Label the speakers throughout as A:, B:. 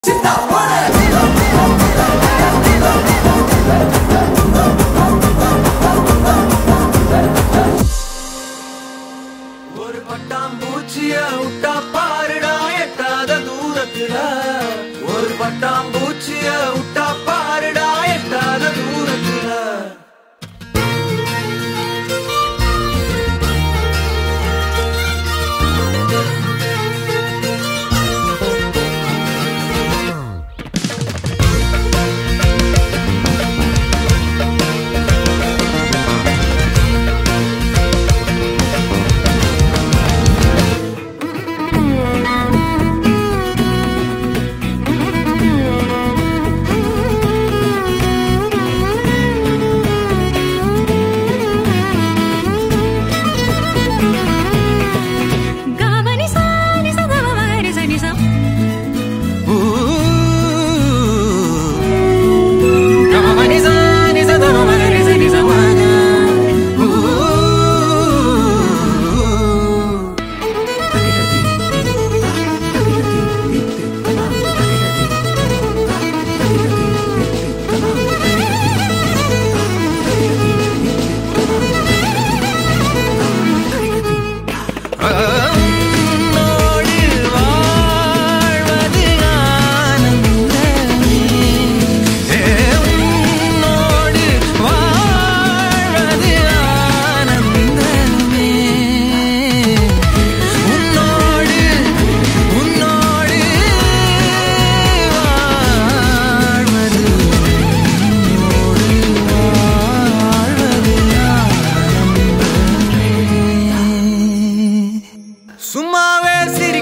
A: ஒரு பட்டாம்பூச்சிய விட்டா பாருடா எட்டாத தூரத்துல ஒரு பட்டாம்பூச்சிய விட்டா பாருடா எட்டாத தூரத்துல
B: గామని సాని సగమరి సని స
A: உன்னோடு வாழ்வது ஆனந்தமே. ஏ, உன்னோடு வாழ்வது ஆனந்தமே. உன்னோடு உன்னோடு வாழ்வது உன்னோடு வாழ்வது ஆனந்தமே. சும்மாவே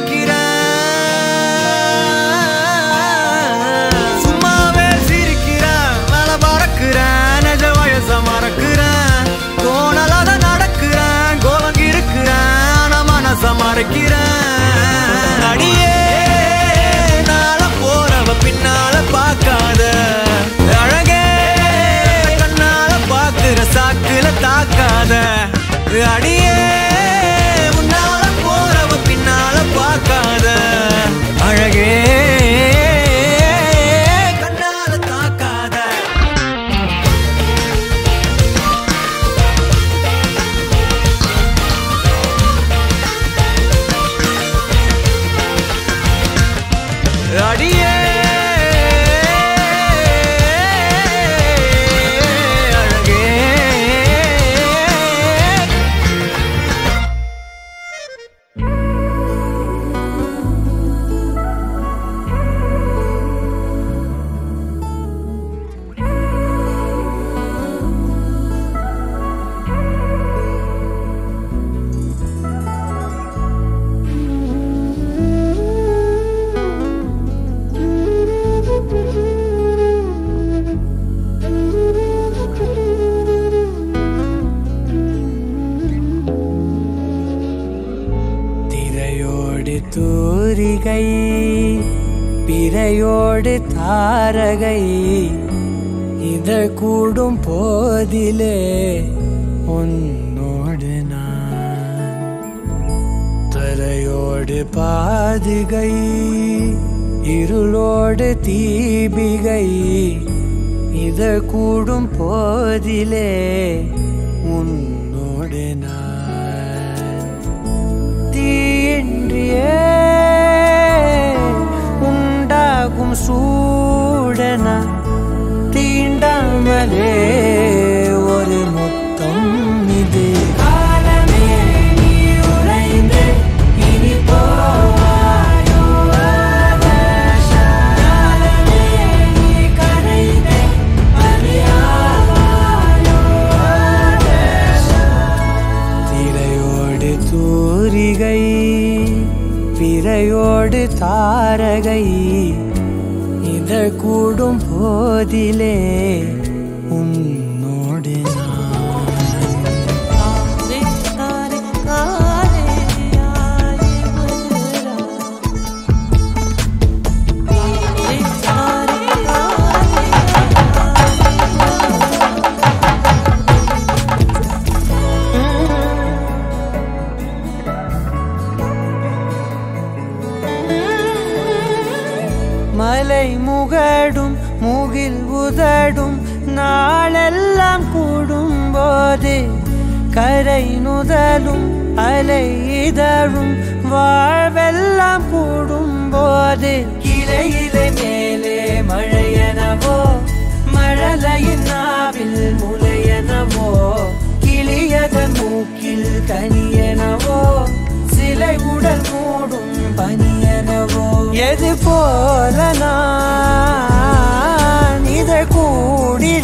A: சிரிக்கிறேன் சும்மாவே சிரிக்கிறேன் மேல பறக்கிறேன் நிஜ வயச மறக்கிறேன் தோணலாத நடக்கிறேன் கோலம் இருக்கிறேன் ஆனா மனச மறைக்கிறேன் அடியே நாள போறவ பின்னால பார்க்காத அழகே கண்ணால பாக்குற சாக்குல தாக்காத அடியே முன்னால போறவ பின்னால பார்க்காத அழகே கண்ணால தாக்காத அடியே அழகே
C: திரையோடு தூரிகை பிறையோடு தாரகை இதழ் கூடும் போதிலே உன்னோடு நான் தரையோடு பாதுகை இருளோடு தீபிகை இதழ் கூடும் போதிலே உன்னோடு நான் தீயின்றியே உண்டாகும் சூடன தீண்டாமலே ஒரு மொத்தம் இது காலமே நீ உறைந்து இனி போவாயோ ஆகாஷ. காலமே நீ கரைந்து அறியாவாயோ ஆகாஷ. திரையோடு தூரிகை பிறையோடு தாரகை இதழ் கூடும் போதிலே உன்னோடு மலை மலை முகடும் முகில் உதடும் நாளெல்லாம் கூடும் போது கரை நுதலும் அலை இதழும் வாழ்வெல்லாம் கூடும் போது இலை இலை மேலே மழையனவோ மழலையின் நாவில் முளையனவோ கிளியதன் மூக்கில் கனியனவோ சிலை உடல் மூடும் பனியனவோ எது போல நான் இதை கூடிட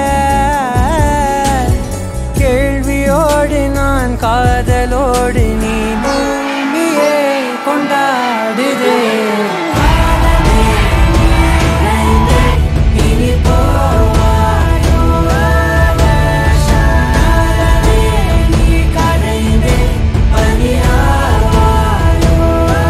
C: கேள்வியோடு நான் காதலோடு நீ பூமியே கொண்டாடுதே இனி போவாயோ ஆகாஷாலே நீ கரைந்தே பனியாவாயோ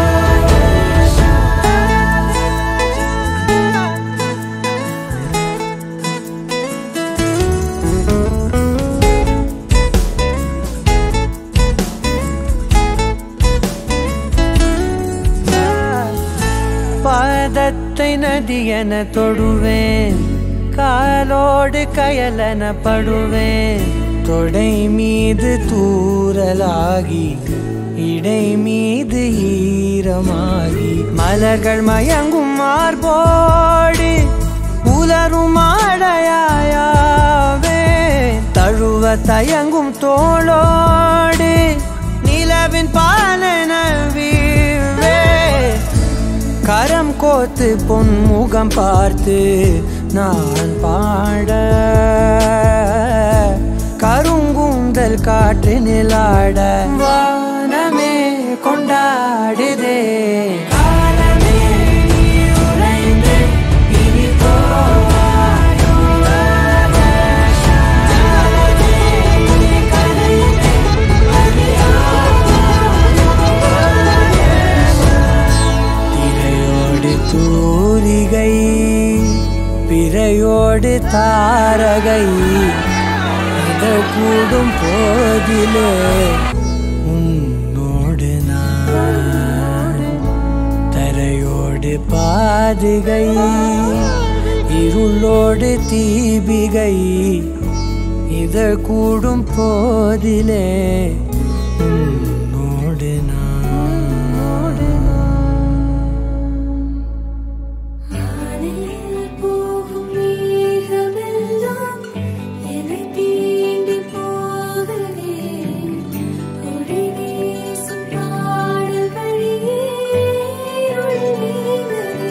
C: பாதத்தை நதியென தொடுவேன் காலோடு கயலென படுவேன் தொடை மீது தூறலாகி இடை மீது ஈரமாகி மலர்கள் மயங்கும் மார்போடு உலரும் ஆடையாயாவே தழுவ தயங்கும் தோளோடு நிலவின் பாலன வீழ்வே கரம் கோத்து பொன் முகம் பார்த்து நான் பாட கருங்கூந்தல் காற்று நிலாட வானமே கொண்டாடுதே காலமே நீ உறைந்து இனி போவாயோ ஆகாஷாலே நீ கரைந்து திரையோடு தூரிகை பிறையோடு தாரகை இத கூடும் போதிலே உன்னோடு நான் தரையோடு பாதுகை இருளோடு தீபிகை இத கூடும் போதிலே உன்னோடு நான்
B: வானில் போகும் மேகமெல்லாம் என்னை தீண்டி போகுதே. ஒளி வீசும் பாடல் வழியே இருள் நீங்குதே.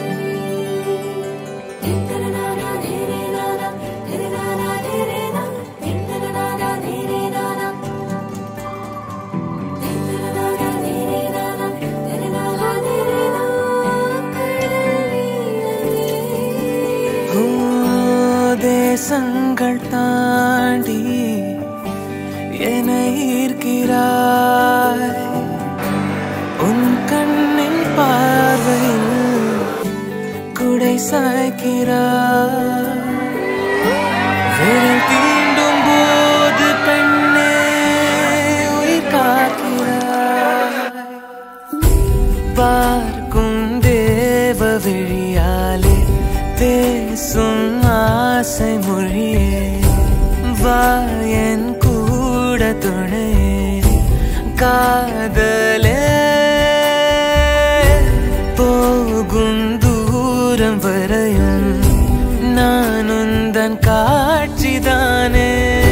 B: திந்தனனானா திரினானா, திரினானா திரினா, திந்தனனானா திரினானா. திந்தனனானா திரினானா, திரினானா திரினா, கடல் நீளமே.
C: ஓ, தேசங்கள் தாண்டி என ஈர்க்கிறாய் உன் கண்ணின் பார்வையில் குடை சாய்க்கிறாய் விரல் தீண்டும் போது பெண்ணே உயிர் காக்கிறாய் பார்க்கும் தேவ விழியாலே பேசும் ஆசை மொழியே வா என் கூட துணையே காதலே போகும் தூரம் வரையும் நான் உந்தன் காட்சிதானே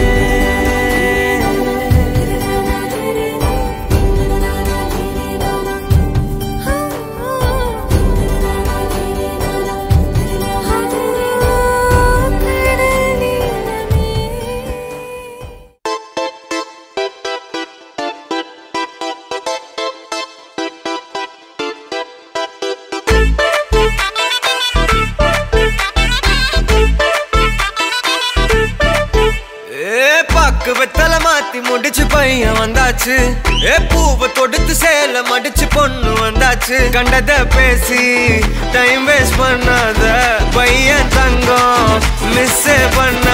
A: ஏ பாக்கு வெத்தல மாத்தி முடிச்சு பையன் வந்தாச்சு ஏ பூவை தொடுத்து சேல மடிச்சு பொண்ணு வந்தாச்சு கண்டத பேசி டைம் வேஸ்ட் பண்ணாத பையன் தங்கம் மிஸ் பண்ண